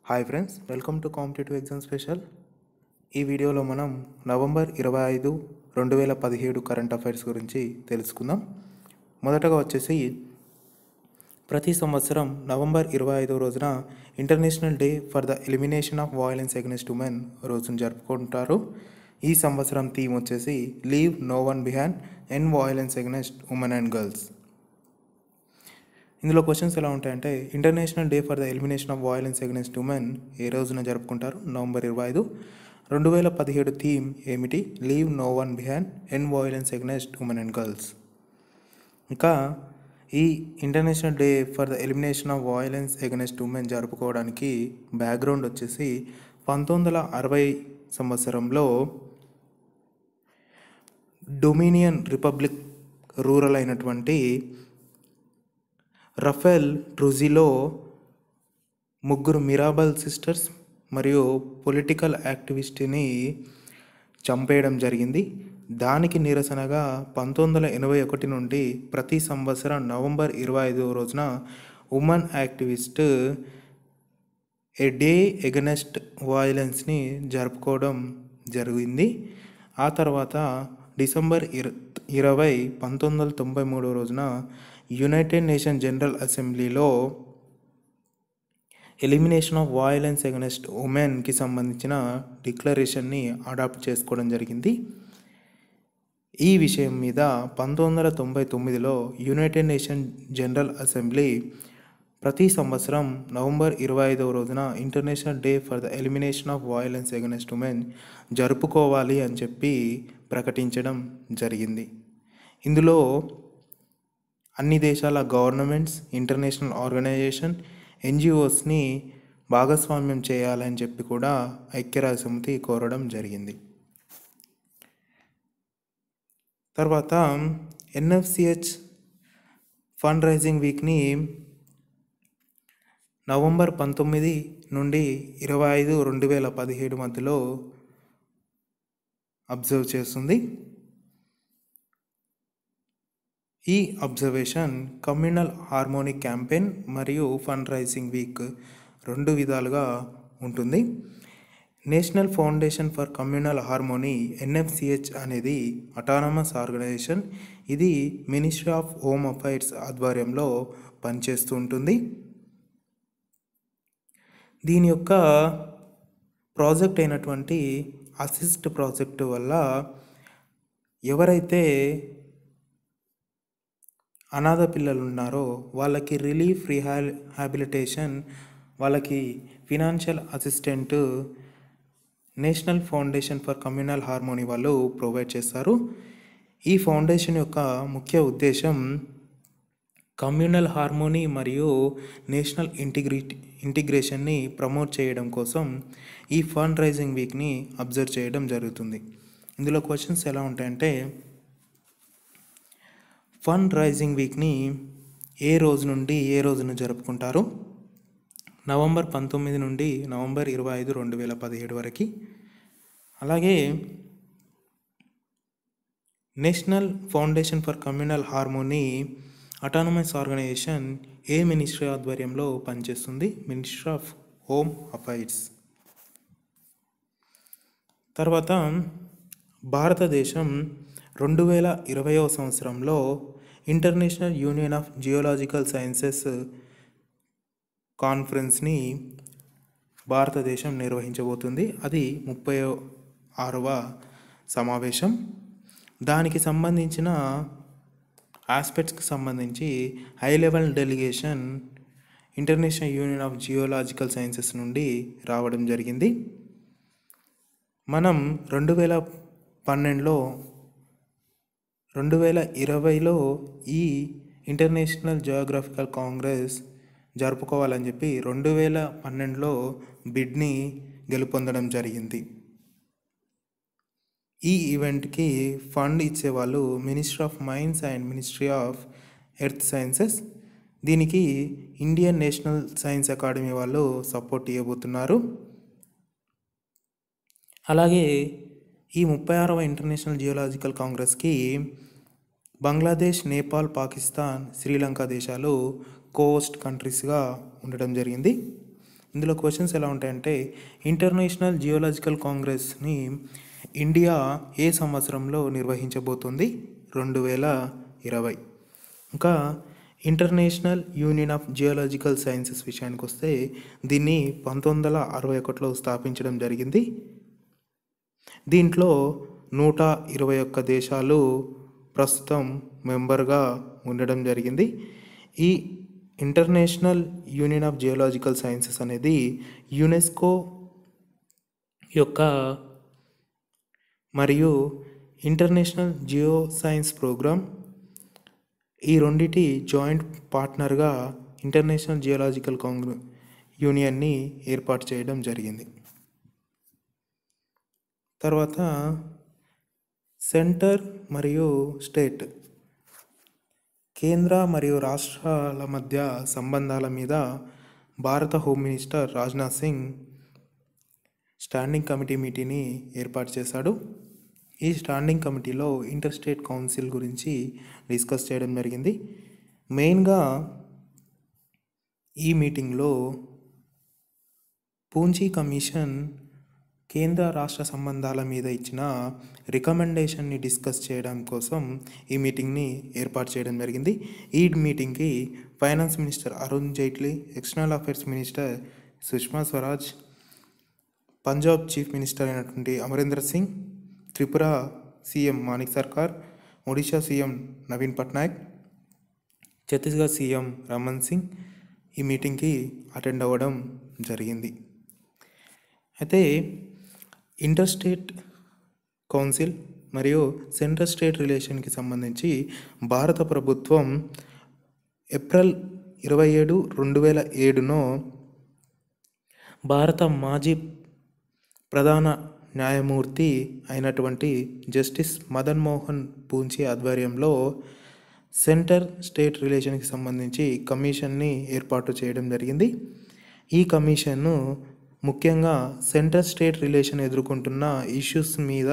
hi friends welcome to competitive exam special ఈ వీడియోలో మనం నవంబర్ ఇరవై ఐదు రెండు వేల పదిహేడు కరెంట్ అఫైర్స్ గురించి తెలుసుకుందాం మొదటగా వచ్చేసి ప్రతి సంవత్సరం నవంబర్ ఇరవై ఐదో రోజున international day for the elimination of violence against women రోజును జరుపుకుంటారు ఈ సంవత్సరం థీమ్ వచ్చేసి leave no one behind end violence against women and girls ఇందులో క్వశ్చన్స్ ఎలా ఉంటాయంటే international day for the elimination of violence against women ఏ రోజున జరుపుకుంటారు నవంబర్ ఇరవై ఐదు రెండు వేల పదిహేడు థీమ్ ఏమిటి leave no one behind end violence against women and girls ఇంకా ఈ international day for the elimination of violence against women జరుపుకోవడానికి బ్యాక్గ్రౌండ్ వచ్చేసి పంతొమ్మిది వందల అరవై సంవత్సరంలో డొమినియన్ రిపబ్లిక్ రూరల్ అయినటువంటి రఫెల్ ట్రుజిలో ముగ్గురు మిరాబల్ సిస్టర్స్ మరియు పొలిటికల్ యాక్టివిస్ట్ని చంపేయడం జరిగింది దానికి నిరసనగా పంతొమ్మిది వందల ఎనభై ఒకటి నుండి ప్రతి సంవత్సరం నవంబర్ ఇరవై ఐదో రోజున women activist a day against వయలెన్స్ని జరుపుకోవడం జరిగింది ఆ తర్వాత డిసెంబర్ ఇర ఇరవై పంతొమ్మిది వందల తొంభై మూడో రోజున యునైటెడ్ నేషన్ జనరల్ అసెంబ్లీలో ఎలిమినేషన్ ఆఫ్ వయలెన్స్ అగెన్స్ట్ ఉమెన్కి సంబంధించిన డిక్లరేషన్ని అడాప్ట్ చేసుకోవడం జరిగింది ఈ విషయం మీద పంతొమ్మిది వందల తొంభై తొమ్మిదిలో యునైటెడ్ నేషన్ జనరల్ అసెంబ్లీ ప్రతి సంవత్సరం నవంబర్ ఇరవై ఐదవ రోజున international day for the elimination of violence against women జరుపుకోవాలి అని చెప్పి ప్రకటించడం జరిగింది ఇందులో అన్ని దేశాల గవర్నమెంట్స్ ఇంటర్నేషనల్ ఆర్గనైజేషన్ ఎన్జిఓస్ని భాగస్వామ్యం చేయాలని చెప్పి కూడా ఐక్యరాజ్య సమితి కోరడం జరిగింది తర్వాత ఎన్ఎఫ్సిహెచ్ ఫండ్ రైజింగ్ వీక్ని నవంబర్ పంతొమ్మిది నుండి ఇరవై ఐదు రెండు వేల పదిహేడు మధ్యలో అబ్జర్వ్ చేస్తుంది ఈ అబ్జర్వేషన్ కమ్యూనల్ హార్మోనిక్ క్యాంపెయిన్ మరియు ఫండ్ రైజింగ్ వీక్ రెండు విధాలుగా ఉంటుంది national foundation for communal harmony NFCH అనేది అటానమస్ ఆర్గనైజేషన్ ఇది మినిస్ట్రీ ఆఫ్ హోమ్ అఫైర్స్ ఆధ్వర్యంలో పనిచేస్తూ ఉంటుంది దీని యొక్క ప్రాజెక్ట్ అయినటువంటి అసిస్ట్ ప్రాజెక్టు వల్ల ఎవరైతే అనాథ పిల్లలు ఉన్నారో వాళ్ళకి రిలీఫ్ రిహాల్ హ్యాబిలిటేషన్ వాళ్ళకి financial assistant national foundation for communal harmony వాళ్ళు ప్రొవైడ్ చేస్తారు ఈ ఫౌండేషన్ యొక్క ముఖ్య ఉద్దేశం కమ్యూనల్ హార్మోనీ మరియు నేషనల్ ఇంటిగ్రి ఇంటిగ్రేషన్ని ప్రమోట్ చేయడం కోసం ఈ ఫండ్ రైజింగ్ వీక్ని అబ్జర్వ్ చేయడం జరుగుతుంది ఇందులో క్వశ్చన్స్ ఎలా ఉంటాయంటే ఫండ్ రైజింగ్ వీక్ని ఏ రోజు నుండి ఏ రోజున జరుపుకుంటారు నవంబర్ పంతొమ్మిది నుండి నవంబర్ ఇరవై ఐదు రెండు వేల పదిహేడు వరకు అలాగే national foundation for communal harmony autonomous organisation ఏ మినిస్ట్రీ ఆధ్వర్యంలో పనిచేస్తుంది మినిస్ట్రీ ఆఫ్ హోమ్ అఫైర్స్ తర్వాత భారతదేశం రెండు వేల ఇరవయవ సంవత్సరంలో international union of geological sciences కాన్ఫరెన్స్ని భారతదేశం నిర్వహించబోతుంది అది ముప్పై ఆరవ సమావేశం దానికి సంబంధించిన ఆస్పెక్ట్స్కి సంబంధించి high level delegation international union of geological sciences నుండి రావడం జరిగింది మనం రెండు వేల పన్నెండులో రెండు వేల ఇరవైలో ఈ ఇంటర్నేషనల్ జియోగ్రఫికల్ కాంగ్రెస్ జరుపుకోవాలని చెప్పి రెండు వేల పన్నెండులో బిడ్ని గెలుపొందడం జరిగింది ఈ ఈవెంట్కి ఫండ్ ఇచ్చేవాళ్ళు ministry of mines and ministry of earth sciences దీనికి ఇండియన్ నేషనల్ సైన్స్ అకాడమీ వాళ్ళు సపోర్ట్ ఇవ్వబోతున్నారు అలాగే ఈ ముప్పై ఆరవ ఇంటర్నేషనల్ జియోలాజికల్ కాంగ్రెస్కి బంగ్లాదేశ్ నేపాల్ పాకిస్తాన్ శ్రీలంక దేశాలు కోస్ట్ కంట్రీస్గా ఉండడం జరిగింది ఇందులో క్వశ్చన్స్ ఎలా ఉంటాయంటే ఇంటర్నేషనల్ జియోలాజికల్ కాంగ్రెస్ని ఇండియా ఏ సంవత్సరంలో నిర్వహించబోతుంది రెండు వేల ఇరవై ఇంకా international union of geological sciences విషయానికి వస్తే దీన్ని పంతొమ్మిది వందల అరవై ఒకటిలో స్థాపించడం జరిగింది దీంట్లో నూట ఇరవై ఒక్క దేశాలు ప్రస్తుతం మెంబర్గా ఉండడం జరిగింది ఈ international union of geological sciences అనేది యునెస్కో యొక్క మరియు ఇంటర్నేషనల్ జియో సైన్స్ ప్రోగ్రామ్ ఈ రెండిటి జాయింట్ పార్ట్నర్గా ఇంటర్నేషనల్ జియోలాజికల్ కాంగ్రె యూనియన్ని ఏర్పాటు చేయడం జరిగింది తర్వాత సెంటర్ మరియు స్టేట్ కేంద్ర మరియు రాష్ట్రాల మధ్య సంబంధాల మీద భారత home minister Rajnath Singh standing committee మీటింగ్ని ఏర్పాటు చేశాడు ఈ స్టాండింగ్ కమిటీలో ఇంటర్ స్టేట్ కౌన్సిల్ గురించి డిస్కస్ చేయడం జరిగింది మెయిన్గా ఈ మీటింగ్లో పూంచీ కమిషన్ కేంద్ర రాష్ట్ర సంబంధాల మీద ఇచ్చిన రికమెండేషన్ని డిస్కస్ చేయడం కోసం ఈ మీటింగ్ని ఏర్పాటు చేయడం జరిగింది ఈ మీటింగ్కి finance minister Arun Jaitley external affairs minister Sushma Swaraj Punjab chief minister అయినటువంటి Amarendra Singh Tripura CM Manik Sarkar Odisha CM Naveen Patnaik Chhattisgarh CM Raman Singh ఈ మీటింగ్కి అటెండ్ అవ్వడం జరిగింది అయితే ఇంటర్ స్టేట్ కౌన్సిల్ మరియు సెంట్రల్ స్టేట్ రిలేషన్కి సంబంధించి భారత ప్రభుత్వం ఏప్రిల్ ఇరవై ఏడు రెండు వేల ఏడులో భారత మాజీ ప్రధాన న్యాయమూర్తి అయినటువంటి జస్టిస్ మదన్ మోహన్ పూంచి ఆధ్వర్యంలో సెంటర్ స్టేట్ రిలేషన్కి సంబంధించి కమిషన్ని ఏర్పాటు చేయడం జరిగింది ఈ కమిషన్ను ముఖ్యంగా సెంటర్ స్టేట్ రిలేషన్ ఎదుర్కొంటున్న ఇష్యూస్ మీద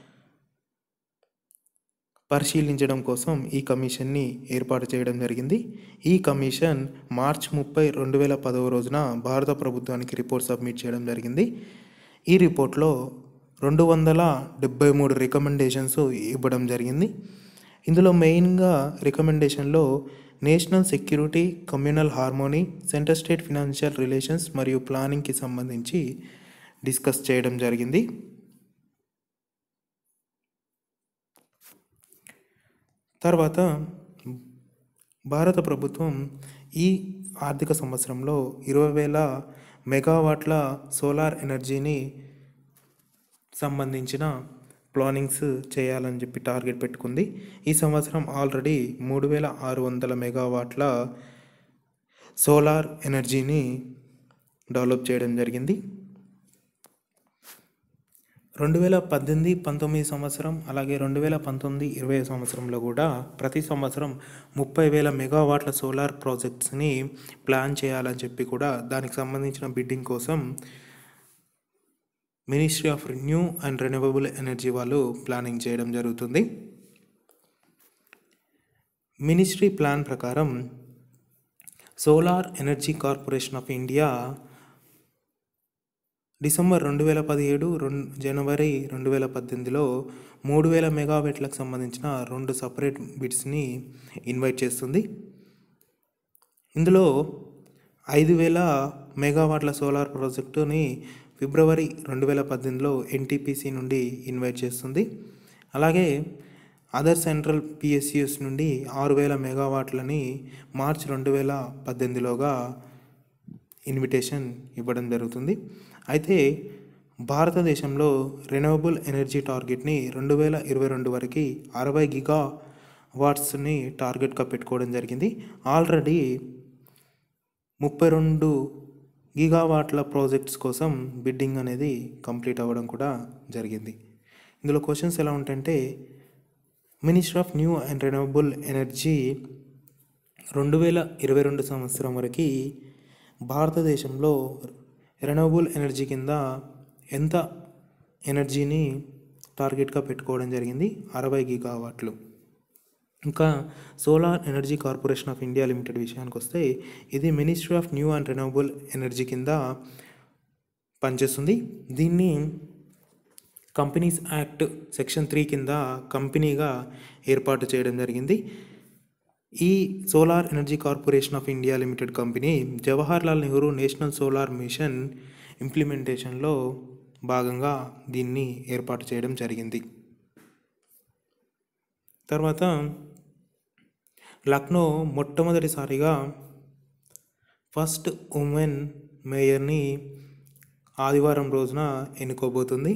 పరిశీలించడం కోసం ఈ కమిషన్ని ఏర్పాటు చేయడం జరిగింది ఈ కమిషన్ మార్చ్ ముప్పై రెండు వేల పదవ రోజున భారత ప్రభుత్వానికి రిపోర్ట్ సబ్మిట్ చేయడం జరిగింది ఈ రిపోర్ట్లో రెండు వందల డెబ్బై మూడు రికమెండేషన్స్ ఇవ్వడం జరిగింది ఇందులో మెయిన్గా రికమెండేషన్లో national security communal harmony centre state financial relations మరియు ప్లానింగ్కి సంబంధించి డిస్కస్ చేయడం జరిగింది తర్వాత భారత ప్రభుత్వం ఈ ఆర్థిక సంవత్సరంలో ఇరవై వేల మెగావాట్ల సోలార్ ఎనర్జీని సంబంధించిన ప్లానింగ్స్ చేయాలని చెప్పి టార్గెట్ పెట్టుకుంది ఈ సంవత్సరం ఆల్రెడీ మూడు వేల ఆరు వందల మెగావాట్ల సోలార్ ఎనర్జీని డెవలప్ చేయడం జరిగింది రెండు వేల పద్దెనిమిది పంతొమ్మిది సంవత్సరం అలాగే రెండు వేల పంతొమ్మిది ఇరవై సంవత్సరంలో కూడా ప్రతి సంవత్సరం ముప్పై వేల మెగావాట్ల సోలార్ ప్రాజెక్ట్స్ని ప్లాన్ చేయాలని చెప్పి కూడా దానికి సంబంధించిన బిడ్డింగ్ కోసం ministry of new and renewable energy వాళ్ళు ప్లానింగ్ చేయడం జరుగుతుంది మినిస్ట్రీ ప్లాన్ ప్రకారం solar energy corporation of India December రెండు వేల పదిహేడు రెండు జనవరి రెండు వేల పద్దెనిమిదిలో మూడు వేల మెగావాట్లకు సంబంధించిన రెండు సపరేట్ బిడ్స్ని ఇన్వైట్ చేస్తుంది ఇందులో ఐదు వేల మెగావాట్ల సోలార్ ప్రాజెక్టుని ఫిబ్రవరి రెండు వేల పద్దెనిమిదిలో ఎన్టీపీసీ నుండి ఇన్వైట్ చేస్తుంది అలాగే అదర్ సెంట్రల్ పిఎస్యుస్ నుండి ఆరు వేల మెగావాట్లని మార్చ్ రెండు వేల పద్దెనిమిదిలోగా ఇన్విటేషన్ ఇవ్వడం జరుగుతుంది అయితే భారతదేశంలో రెన్యూవబుల్ ఎనర్జీ టార్గెట్ని రెండు వేల ఇరవై రెండు వరకు అరవై గిగా వాట్స్ని టార్గెట్గా పెట్టుకోవడం జరిగింది ఆల్రెడీ ముప్పై రెండు గిగావాట్ల ప్రాజెక్ట్స్ కోసం బిడ్డింగ్ అనేది కంప్లీట్ అవ్వడం కూడా జరిగింది ఇందులో క్వశ్చన్స్ ఎలా ఉంటాయంటే minister of new and renewable energy రెండు వేల ఇరవై రెండు సంవత్సరం వరకు భారతదేశంలో రెన్యూవబుల్ ఎనర్జీ కింద ఎంత ఎనర్జీని టార్గెట్గా పెట్టుకోవడం జరిగింది అరవై గిగావాట్లు ఇంకా solar energy corporation of India limited విషయానికి వస్తే ఇది ministry of new and renewable energy కింద పనిచేస్తుంది దీన్ని కంపెనీస్ యాక్ట్ సెక్షన్ త్రీ కింద కంపెనీగా ఏర్పాటు చేయడం జరిగింది ఈ solar energy corporation of India limited company Jawaharlal Nehru national solar mission ఇంప్లిమెంటేషన్లో భాగంగా దీన్ని ఏర్పాటు చేయడం జరిగింది తర్వాత లక్నో మొట్టమొదటిసారిగా ఫస్ట్ ఉమెన్ మేయర్ని ఆదివారం రోజున ఎన్నుకోబోతుంది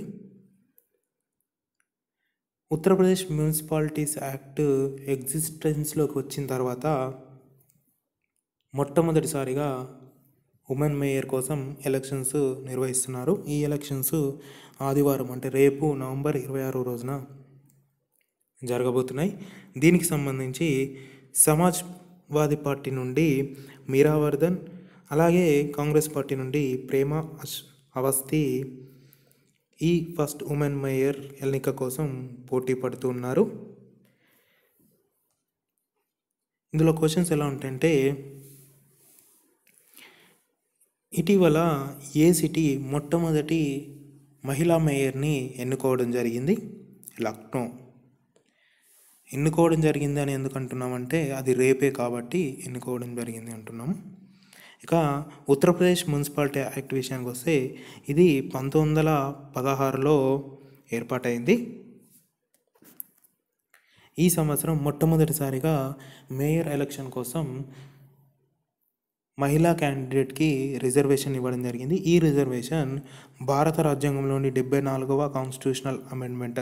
ఉత్తరప్రదేశ్ మున్సిపాలిటీస్ యాక్ట్ ఎగ్జిస్టెన్స్లోకి వచ్చిన తర్వాత మొట్టమొదటిసారిగా ఉమెన్ మేయర్ కోసం ఎలక్షన్స్ నిర్వహిస్తున్నారు ఈ ఎలక్షన్స్ ఆదివారం అంటే రేపు నవంబర్ ఇరవై ఆరో రోజున జరగబోతున్నాయి దీనికి సంబంధించి సమాజ్వాదీ పార్టీ నుండి మీరావర్ధన్ అలాగే కాంగ్రెస్ పార్టీ నుండి ప్రేమ అష్ అవస్థి ఈ ఫస్ట్ ఉమెన్ మేయర్ ఎన్నిక కోసం పోటీ పడుతూ ఉన్నారు ఇందులో క్వశ్చన్స్ ఎలా ఉంటాయంటే ఇటీవల ఏ సిటీ మొట్టమొదటి మహిళా మేయర్ని ఎన్నుకోవడం జరిగింది లక్నో ఎన్నుకోవడం జరిగింది అని ఎందుకు అంటున్నామంటే అది రేపే కాబట్టి ఎన్నుకోవడం జరిగింది అంటున్నాము ఇక ఉత్తరప్రదేశ్ మున్సిపాలిటీ యాక్ట్ విషయానికి వస్తే ఇది పంతొమ్మిది వందల పదహారులో ఏర్పాటైంది ఈ సంవత్సరం మొట్టమొదటిసారిగా మేయర్ ఎలక్షన్ కోసం మహిళా క్యాండిడేట్కి రిజర్వేషన్ ఇవ్వడం జరిగింది ఈ రిజర్వేషన్ భారత రాజ్యాంగంలోని డెబ్బై నాలుగవ కాన్స్టిట్యూషనల్ అమెండ్మెంట్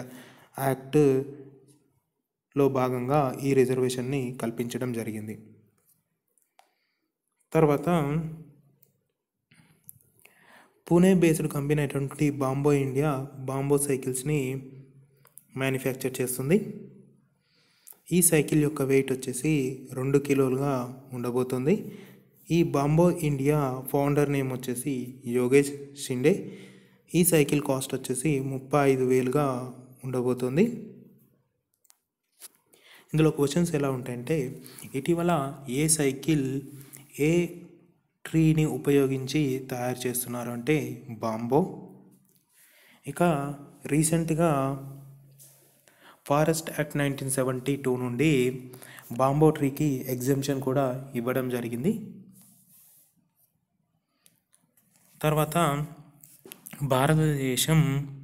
యాక్ట్లో భాగంగా ఈ రిజర్వేషన్ని కల్పించడం జరిగింది తర్వాత పూణే బేస్డ్ కంపెనీ అయినటువంటి బాంబో ఇండియా బాంబో సైకిల్స్ని మ్యానుఫ్యాక్చర్ చేస్తుంది ఈ సైకిల్ యొక్క వెయిట్ వచ్చేసి రెండు కిలోలుగా ఉండబోతుంది ఈ బాంబో ఇండియా ఫౌండర్ నేమ్ వచ్చేసి యోగేష్ షిండే ఈ సైకిల్ కాస్ట్ వచ్చేసి ముప్పై ఐదు వేలుగా ఉండబోతుంది ఇందులో క్వశ్చన్స్ ఎలా ఉంటాయంటే ఇటీవల ఏ సైకిల్ ఏ ట్రీని ఉపయోగించి తయారు చేస్తున్నారు అంటే బాంబో ఇక రీసెంట్గా forest act nineteen seventy two నుండి బాంబో ట్రీకి ఎగ్జంప్షన్ కూడా ఇవ్వడం జరిగింది తర్వాత భారతదేశం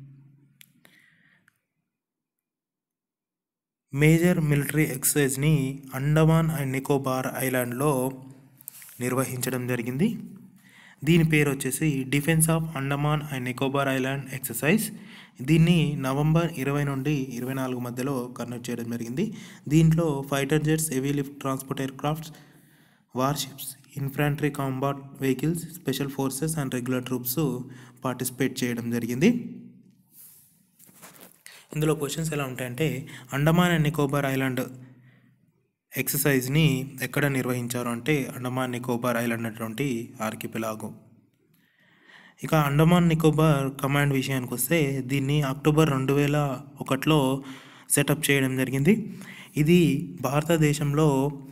మేజర్ మిలిటరీ ఎక్సర్సైజ్ని అండమాన్ అండ్ నికోబార్ ఐలాండ్లో నిర్వహించడం జరిగింది దీని పేరు వచ్చేసి defence of Andaman and Nicobar island exercise దీన్ని నవంబర్ ఇరవై నుండి ఇరవై నాలుగు మధ్యలో కండక్ట్ చేయడం జరిగింది దీంట్లో fighter jets heavy lift transport aircrafts warships infantry combat vehicles special forces and regular troops participate చేయడం జరిగింది ఇందులో క్వశ్చన్స్ ఎలా ఉంటాయంటే అండమాన్ అండ్ నికోబార్ ఐలాండ్ ఎక్సర్సైజ్ని ఎక్కడ నిర్వహించారు అంటే అండమాన్ నికోబార్ ఐలాండ్ అటువంటి ఆర్కిపిలాగో ఇక అండమాన్ నికోబార్ కమాండ్ విషయానికి వస్తే దీన్ని అక్టోబర్ రెండు వేల ఒకటిలో సెటప్ చేయడం జరిగింది ఇది భారతదేశంలో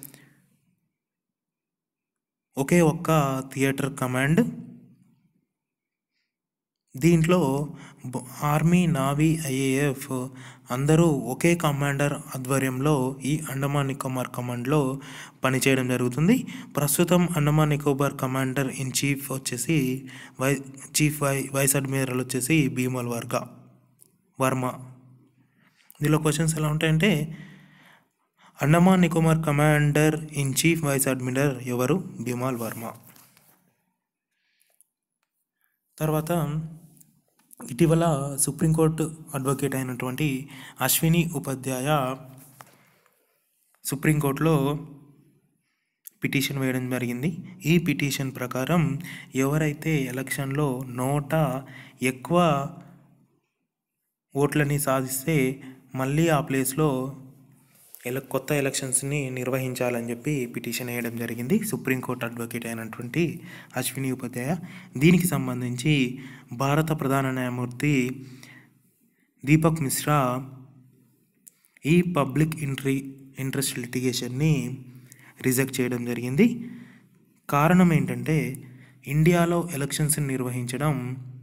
ఒకే ఒక్క థియేటర్ కమాండ్ దీంట్లో బ- ఆర్మీ నావీ ఐఏఎఫ్ అందరూ ఒకే కమాండర్ ఆధ్వర్యంలో ఈ అండమాన్ నికోబార్ కమాండ్లో పనిచేయడం జరుగుతుంది ప్రస్తుతం Andaman Nicobar commander in chief వచ్చేసి వై చీఫ్ వై వైస్ అడ్మిరల్ వచ్చేసి భీమల్ వర్గ వర్మ ఇందులో క్వశ్చన్స్ ఎలా ఉంటాయంటే Andaman Nicobar commander in chief vice admiral ఎవరు భీమాల్ వర్మ తర్వాత ఇటీవల సుప్రీంకోర్టు అడ్వకేట్ అయినటువంటి అశ్విని ఉపాధ్యాయ సుప్రీంకోర్టులో పిటిషన్ వేయడం జరిగింది ఈ పిటిషన్ ప్రకారం ఎవరైతే ఎలక్షన్లో నోట ఎక్కువ ఓట్లని సాధిస్తే మళ్ళీ ఆ ప్లేస్లో ఎల కొత్త ఎలక్షన్స్ని నిర్వహించాలని చెప్పి పిటిషన్ వేయడం జరిగింది సుప్రీంకోర్టు అడ్వకేట్ అయినటువంటి అశ్విని ఉపాధ్యాయ దీనికి సంబంధించి భారత ప్రధాన న్యాయమూర్తి దీపక్ మిశ్రా ఈ పబ్లిక్ ఇంట్రీ ఇంట్రెస్ట్ లిటిగేషన్ని రిజెక్ట్ చేయడం జరిగింది కారణం ఏంటంటే ఇండియాలో ఎలక్షన్స్ నిర్వహించడం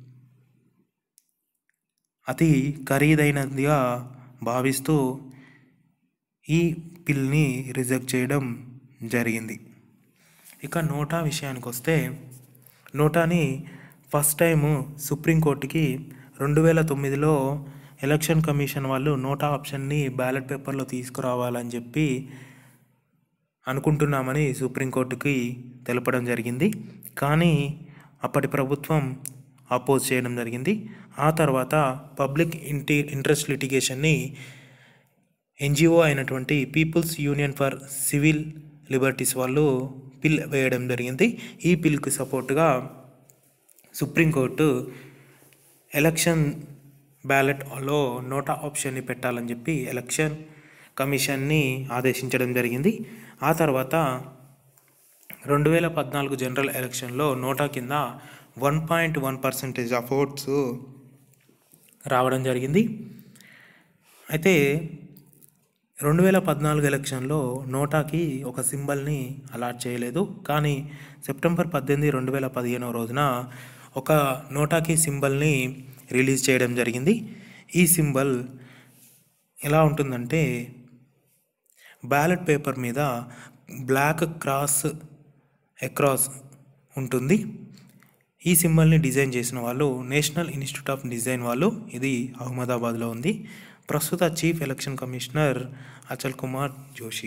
అతి ఖరీదైనదిగా భావిస్తూ ఈ బిల్ని రిజెక్ట్ చేయడం జరిగింది ఇక నోటా విషయానికి వస్తే నోటాని ఫస్ట్ టైము సుప్రీంకోర్టుకి రెండు వేల తొమ్మిదిలో ఎలక్షన్ కమిషన్ వాళ్ళు నోటా ఆప్షన్ని బ్యాలెట్ పేపర్లో తీసుకురావాలని చెప్పి అనుకుంటున్నామని సుప్రీంకోర్టుకి తెలపడం జరిగింది కానీ అప్పటి ప్రభుత్వం అపోజ్ చేయడం జరిగింది ఆ తర్వాత పబ్లిక్ ఇంటి ఇంట్రెస్ట్ లిటిగేషన్ని ఎన్జిఓ అయినటువంటి people's union for civil liberties వాళ్ళు పిల్ వేయడం జరిగింది ఈ పిల్కి సపోర్ట్గా సుప్రీంకోర్టు ఎలక్షన్ బ్యాలెట్లో నోటా ఆప్షన్ని పెట్టాలని చెప్పి ఎలక్షన్ కమిషన్ని ఆదేశించడం జరిగింది ఆ తర్వాత రెండు వేల పద్నాలుగు జనరల్ ఎలక్షన్లో నోటా కింద one point one percentage of votes రావడం జరిగింది అయితే రెండు వేల పద్నాలుగు ఎలక్షన్లో నోటాకి ఒక సింబల్ని అలాట్ చేయలేదు కానీ సెప్టెంబర్ పద్దెనిమిది రెండు వేల పదిహేనవ రోజున ఒక నోటాకి సింబల్ని రిలీజ్ చేయడం జరిగింది ఈ సింబల్ ఎలా ఉంటుందంటే బ్యాలెట్ పేపర్ మీద బ్లాక్ క్రాస్ అక్రాస్ ఉంటుంది ఈ సింబల్ని డిజైన్ చేసిన వాళ్ళు నేషనల్ ఇన్స్టిట్యూట్ ఆఫ్ డిజైన్ వాళ్ళు ఇది అహ్మదాబాద్లో ఉంది ప్రస్తుత chief election commissioner Achal Kumar Joshi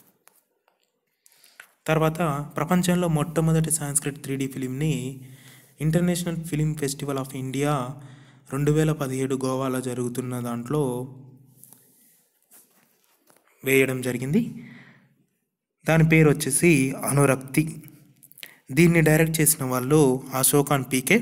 తర్వాత ప్రపంచంలో మొట్టమొదటి సాంస్క్రిట్ త్రీ డి ఫిలింని international film festival of India రెండు వేల పదిహేడు గోవాలో జరుగుతున్న దాంట్లో వేయడం జరిగింది దాని పేరు వచ్చేసి అనురక్తి దీన్ని డైరెక్ట్ చేసిన వాళ్ళు అశోకాన్ పీకే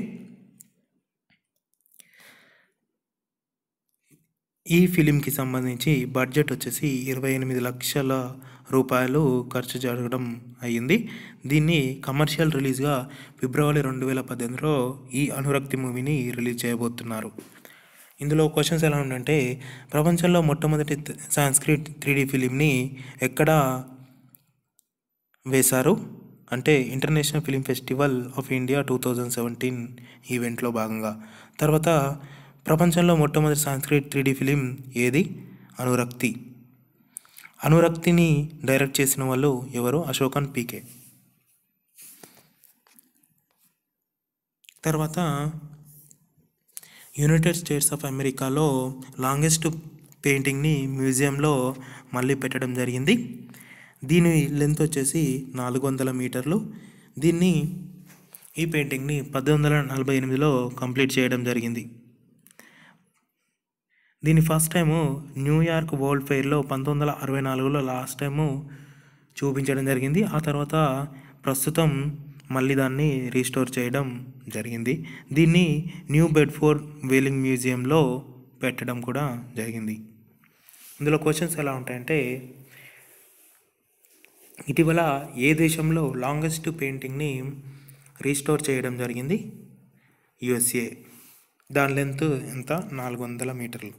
ఈ ఫిలింకి సంబంధించి బడ్జెట్ వచ్చేసి ఇరవై ఎనిమిది లక్షల రూపాయలు ఖర్చు జరగడం అయ్యింది దీన్ని కమర్షియల్ రిలీజ్గా ఫిబ్రవరి రెండు వేల పద్దెనిమిదిలో ఈ అనురక్తి మూవీని రిలీజ్ చేయబోతున్నారు ఇందులో క్వశ్చన్స్ ఎలా ఉందంటే ప్రపంచంలో మొట్టమొదటి సాంస్క్రిట్ త్రీ డి ఫిలింని ఎక్కడ వేశారు అంటే international film festival of India two thousand seventeen ఈవెంట్లో భాగంగా తర్వాత ప్రపంచంలో మొట్టమొదటి సాంస్క్రిట్ త్రీ డి ఫిలిం ఏది అనురక్తి అనురక్తిని డైరెక్ట్ చేసిన వాళ్ళు ఎవరు అశోకన్ పీకే తర్వాత యునైటెడ్ స్టేట్స్ ఆఫ్ అమెరికాలో లాంగెస్ట్ పెయింటింగ్ని మ్యూజియంలో మళ్ళీ పెట్టడం జరిగింది దీని లెంత్ వచ్చేసి నాలుగు వందల మీటర్లు దీన్ని ఈ పెయింటింగ్ని పద్దెనిమిది వందల నలభై ఎనిమిదిలో కంప్లీట్ చేయడం జరిగింది దీని ఫస్ట్ టైము న్యూయార్క్ వరల్డ్ ఫెయిర్లో పంతొమ్మిది వందల అరవై నాలుగులో లాస్ట్ టైము చూపించడం జరిగింది ఆ తర్వాత ప్రస్తుతం మళ్ళీ దాన్ని రీస్టోర్ చేయడం జరిగింది దీన్ని న్యూ బెడ్ఫోర్డ్ వేలింగ్ మ్యూజియంలో పెట్టడం కూడా జరిగింది ఇందులో క్వశ్చన్స్ ఎలా ఉంటాయంటే ఇటీవల ఏ దేశంలో లాంగెస్ట్ పెయింటింగ్ని రీస్టోర్ చేయడం జరిగింది యుఎస్ఏ దాని లెంత్ ఎంత నాలుగు వందల మీటర్లు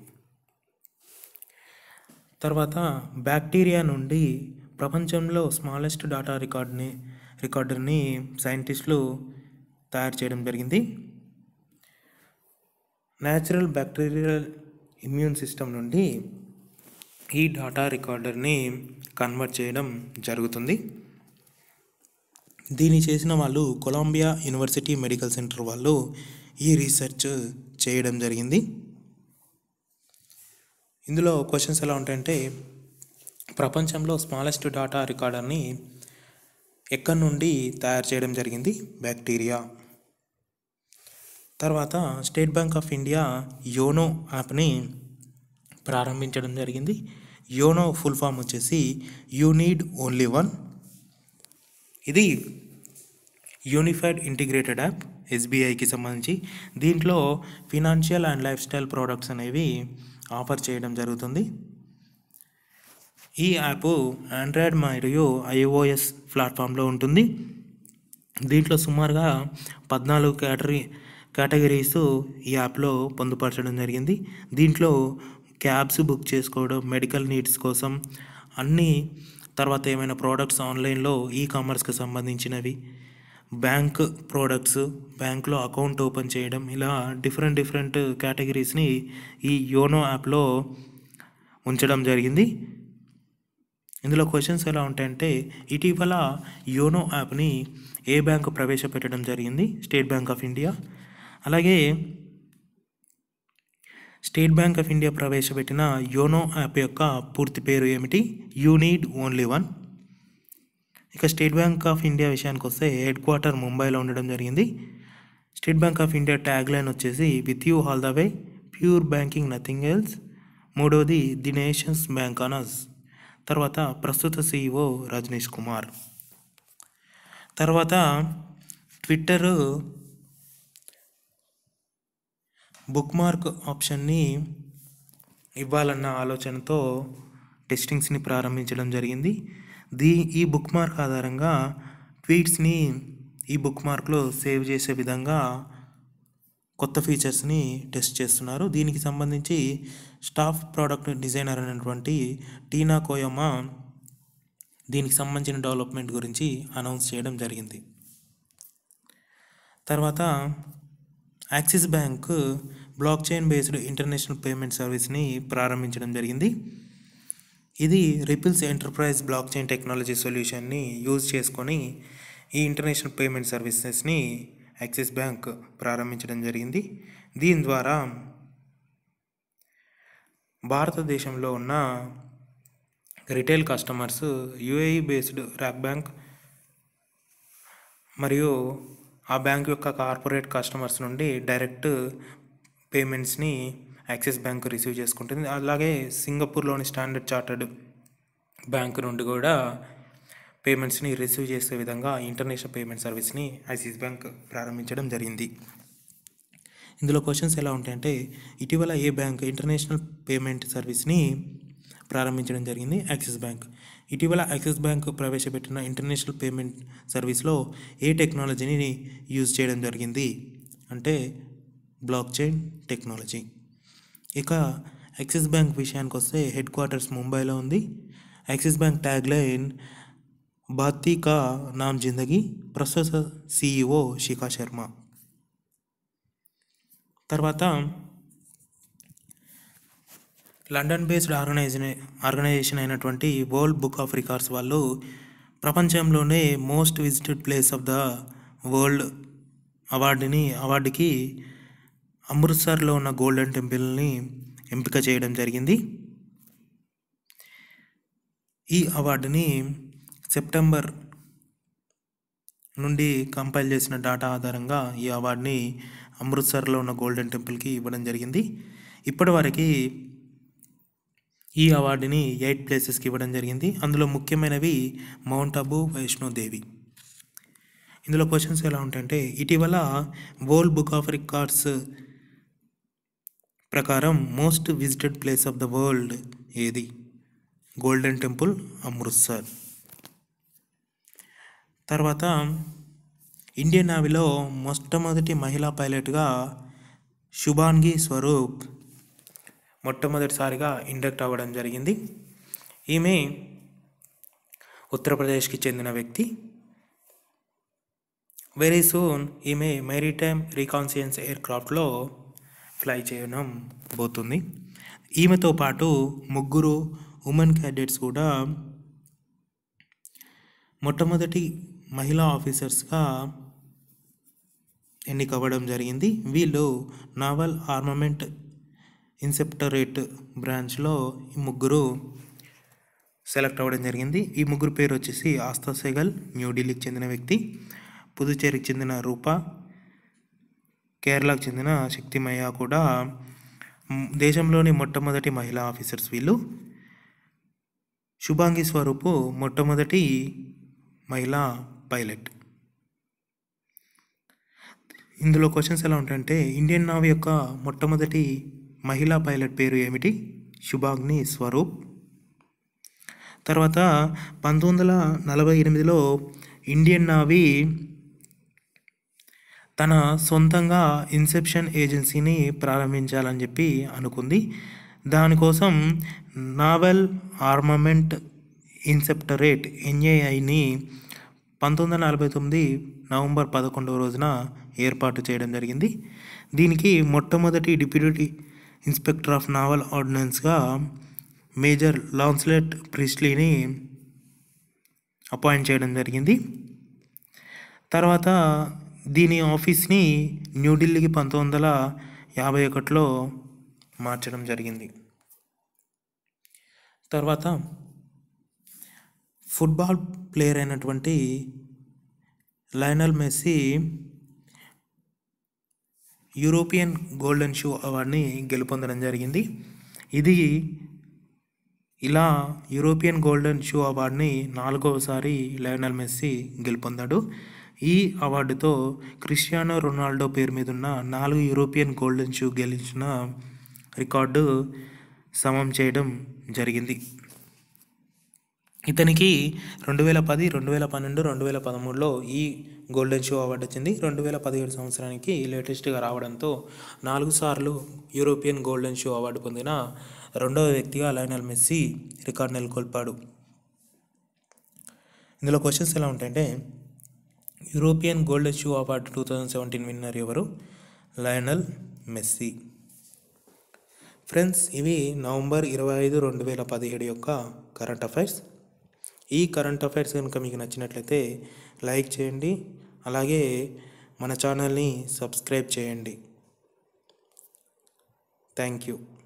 తర్వాత బ్యాక్టీరియా నుండి ప్రపంచంలో స్మాలెస్ట్ డాటా రికార్డ్ని రికార్డర్ని సైంటిస్టులు తయారు చేయడం జరిగింది న్యాచురల్ బ్యాక్టీరియల్ ఇమ్యూన్ సిస్టమ్ నుండి ఈ డాటా రికార్డర్ని కన్వర్ట్ చేయడం జరుగుతుంది దీన్ని చేసిన వాళ్ళు కొలంబియా యూనివర్సిటీ మెడికల్ సెంటర్ వాళ్ళు ఈ రీసెర్చ్ చేయడం జరిగింది ఇందులో క్వశ్చన్స్ ఎలా ఉంటాయంటే ప్రపంచంలో స్మాలెస్ట్ డాటా రికార్డర్ని ఎక్కడి నుండి తయారు చేయడం జరిగింది బ్యాక్టీరియా తర్వాత State Bank of India YONO యాప్ని ప్రారంభించడం జరిగింది యోనో ఫుల్ ఫామ్ వచ్చేసి యూ నీడ్ ఓన్లీ వన్ ఇది యూనిఫైడ్ ఇంటిగ్రేటెడ్ యాప్ ఎస్బీఐకి సంబంధించి దీంట్లో financial and life style products అనేవి ఆఫర్ చేయడం జరుగుతుంది ఈ యాప్ ఆండ్రాయిడ్ మరియు ఐఓఎస్ ప్లాట్ఫామ్లో ఉంటుంది దీంట్లో సుమారుగా పద్నాలుగు కేటరీ కేటగిరీస్ ఈ యాప్లో పొందుపరచడం జరిగింది దీంట్లో క్యాబ్స్ బుక్ చేసుకోవడం మెడికల్ నీడ్స్ కోసం అన్ని తర్వాత ఏమైనా ప్రోడక్ట్స్ ఆన్లైన్లో ఈ కామర్స్కి సంబంధించినవి బ్యాంక్ ప్రోడక్ట్స్ బ్యాంక్లో అకౌంట్ ఓపెన్ చేయడం ఇలా డిఫరెంట్ డిఫరెంట్ కేటగిరీస్ని ఈ యోనో యాప్లో ఉంచడం జరిగింది ఇందులో క్వశ్చన్స్ ఎలా ఉంటాయంటే ఇటీవల యోనో యాప్ని ఏ బ్యాంకు ప్రవేశపెట్టడం జరిగింది స్టేట్ బ్యాంక్ ఆఫ్ ఇండియా అలాగే స్టేట్ బ్యాంక్ ఆఫ్ ఇండియా ప్రవేశపెట్టిన యోనో యాప్ యొక్క పూర్తి పేరు ఏమిటి యూ నీడ్ ఓన్లీ వన్ ఇక స్టేట్ బ్యాంక్ ఆఫ్ ఇండియా విషయానికి వస్తే హెడ్ క్వార్టర్ ముంబైలో ఉండడం జరిగింది State Bank of India tag line వచ్చేసి with you all the way pure banking nothing else మూడవది ది నేషన్స్ బ్యాంక్ అనస్ తర్వాత ప్రస్తుత సీఈఓ రజనీష్ కుమార్ తర్వాత ట్విట్టర్ బుక్ మార్క్ ఆప్షన్ని ఇవ్వాలన్న ఆలోచనతో టెస్టింగ్స్ని ప్రారంభించడం జరిగింది దీ ఈ బుక్ మార్క్ ఆధారంగా ట్వీట్స్ని ఈ బుక్ మార్క్లో సేవ్ చేసే విధంగా కొత్త ఫీచర్స్ని టెస్ట్ చేస్తున్నారు దీనికి సంబంధించి స్టాఫ్ ప్రోడక్ట్ డిజైనర్ అయినటువంటి టీనా కోయమా దీనికి సంబంధించిన డెవలప్మెంట్ గురించి అనౌన్స్ చేయడం జరిగింది తర్వాత Axis Bank block chain based international payment సర్వీస్ని ప్రారంభించడం జరిగింది ఇది Ripple's enterprise block chain technology సొల్యూషన్ని యూజ్ చేసుకొని ఈ ఇంటర్నేషనల్ పేమెంట్ సర్వీసెస్ని యాక్సిస్ బ్యాంక్ ప్రారంభించడం జరిగింది దీని ద్వారా భారతదేశంలో ఉన్న retail customers UAE based RAK bank మరియు ఆ బ్యాంక్ యొక్క కార్పొరేట్ కస్టమర్స్ నుండి డైరెక్ట్ పేమెంట్స్ని యాక్సిస్ బ్యాంక్ రిసీవ్ చేసుకుంటుంది అలాగే సింగపూర్లోని స్టాండర్డ్ చార్టర్డ్ బ్యాంక్ నుండి కూడా పేమెంట్స్ని రిసీవ్ చేసే విధంగా ఇంటర్నేషనల్ పేమెంట్ సర్వీస్ని యాక్సిస్ బ్యాంక్ ప్రారంభించడం జరిగింది ఇందులో క్వశ్చన్స్ ఎలా ఉంటాయంటే ఇటీవల ఏ బ్యాంక్ ఇంటర్నేషనల్ పేమెంట్ సర్వీస్ని ప్రారంభించడం జరిగింది యాక్సిస్ బ్యాంక్ ఇటీవల యాక్సిస్ బ్యాంక్ ప్రవేశపెట్టిన ఇంటర్నేషనల్ పేమెంట్ సర్వీస్లో ఏ టెక్నాలజీని యూజ్ చేయడం జరిగింది అంటే బ్లాక్ చైన్ టెక్నాలజీ ఇక యాక్సిస్ బ్యాంక్ విషయానికి వస్తే హెడ్ క్వార్టర్స్ ముంబైలో ఉంది యాక్సిస్ బ్యాంక్ ట్యాగ్ లైన్ బాతీ కా నామ్ జిందగీ ప్రస్తుత సిఇఓ శిఖా శర్మ తర్వాత లండన్ బేస్డ్ ఆర్గనైజే ఆర్గనైజేషన్ అయినటువంటి వరల్డ్ బుక్ ఆఫ్ రికార్డ్స్ వాళ్ళు ప్రపంచంలోనే most visited place of the world అవార్డుని అవార్డుకి అమృత్సర్లో ఉన్న గోల్డెన్ టెంపుల్ని ఎంపిక చేయడం జరిగింది ఈ అవార్డుని సెప్టెంబర్ నుండి కంపైల్ చేసిన డేటా ఆధారంగా ఈ అవార్డుని అమృత్సర్లో ఉన్న గోల్డెన్ టెంపుల్కి ఇవ్వడం జరిగింది ఇప్పటివరకు ఈ అవార్డుని ఎయిట్ ప్లేసెస్కి ఇవ్వడం జరిగింది అందులో ముఖ్యమైనవి మౌంట్ అబు వైష్ణోదేవి ఇందులో క్వశ్చన్స్ ఎలా ఉంటాయంటే ఇటీవల వరల్డ్ బుక్ ఆఫ్ రికార్డ్స్ ప్రకారం most visited place of the world ఏది గోల్డెన్ టెంపుల్ అమృత్సర్ తర్వాత ఇండియన్ నావీలో మొట్టమొదటి మహిళా పైలట్గా శుభాంగి స్వరూప్ మొట్టమొదటిసారిగా ఇండక్ట్ అవ్వడం జరిగింది ఈమె ఉత్తరప్రదేశ్కి చెందిన వ్యక్తి వెరీ సూన్ ఈమె మెరీటైమ్ రీకాన్సియన్స్ ఎయిర్ క్రాఫ్ట్లో ఫ్లై చేయడం పోతుంది ఈమెతో పాటు ముగ్గురు ఉమెన్ క్యాండిడేట్స్ కూడా మొట్టమొదటి మహిళా ఆఫీసర్స్గా ఎన్నికవ్వడం జరిగింది వీళ్ళు నావల్ ఆర్మమెంట్ ఇన్సెప్టరేట్ బ్రాంచ్లో ఈ ముగ్గురు సెలెక్ట్ అవ్వడం జరిగింది ఈ ముగ్గురు పేరు వచ్చేసి ఆస్తా సెగల్ న్యూఢిల్లీకి చెందిన వ్యక్తి పుదుచ్చేరికి చెందిన రూప కేరళకు చెందిన శక్తిమయ్య కూడా మ్, దేశంలోని మొట్టమొదటి మహిళా ఆఫీసర్స్ వీళ్ళు శుభాంగి స్వరూపు మొట్టమొదటి మహిళా పైలట్ ఇందులో క్వశ్చన్స్ ఎలా ఉంటాయంటే ఇండియన్ నావీ యొక్క మొట్టమొదటి మహిళా పైలట్ పేరు ఏమిటి శుభాగ్ని స్వరూప్ తర్వాత పంతొమ్మిది వందల నలభై ఎనిమిదిలో ఇండియన్ నావీ తన సొంతంగా ఇన్సెప్షన్ ఏజెన్సీని ప్రారంభించాలని చెప్పి అనుకుంది దానికోసం నావెల్ ఆర్మమెంట్ ఇన్సెప్టరేట్ ఎన్ఏఐని పంతొమ్మిది వందల నలభై తొమ్మిది నవంబర్ పదకొండవ రోజున ఏర్పాటు చేయడం జరిగింది దీనికి మొట్టమొదటి డిప్యూటీ ఇన్స్పెక్టర్ ఆఫ్ నావల్ ఆర్డినెన్స్గా మేజర్ లాన్స్లెట్ ప్రిస్లీని అపాయింట్ చేయడం జరిగింది తర్వాత దీని ఆఫీస్ని న్యూఢిల్లీకి పంతొమ్మిది వందల యాభై ఒకటిలో మార్చడం జరిగింది తర్వాత ఫుట్బాల్ ప్లేయర్ అయినటువంటి Lionel Messi European golden shoe అవార్డుని గెలుపొందడం జరిగింది ఇది ఇలా యూరోపియన్ గోల్డెన్ షూ అవార్డుని నాలుగవసారి లయనల్ మెస్సీ గెలుపొందాడు ఈ అవార్డుతో క్రిస్టియానో రొనాల్డో పేరు మీద ఉన్న నాలుగు యూరోపియన్ గోల్డెన్ షూ గెలిచిన రికార్డు సమం చేయడం జరిగింది ఇతనికి రెండు వేల పది రెండు వేల పన్నెండు రెండు వేల పదమూడులో ఈ గోల్డెన్ షూ అవార్డు వచ్చింది రెండు వేల పదిహేడు సంవత్సరానికి లేటెస్ట్గా రావడంతో నాలుగు సార్లు యూరోపియన్ గోల్డెన్ షూ అవార్డు పొందిన రెండవ వ్యక్తిగా లయనల్ మెస్సీ రికార్డు నెలకొల్పాడు ఇందులో క్వశ్చన్స్ ఎలా ఉంటాయంటే European golden shoe award two thousand seventeen winner ఎవరు లయనల్ మెస్సీ ఫ్రెండ్స్ ఇవి నవంబర్ ఇరవై ఐదు రెండు వేల పదిహేడు యొక్క కరెంట్ అఫైర్స్ ఈ కరెంట్ అఫైర్స్ కనుక మీకు నచ్చినట్లయితే లైక్ చేయండి అలాగే మన ఛానల్ని సబ్స్క్రైబ్ చేయండి థ్యాంక్ యూ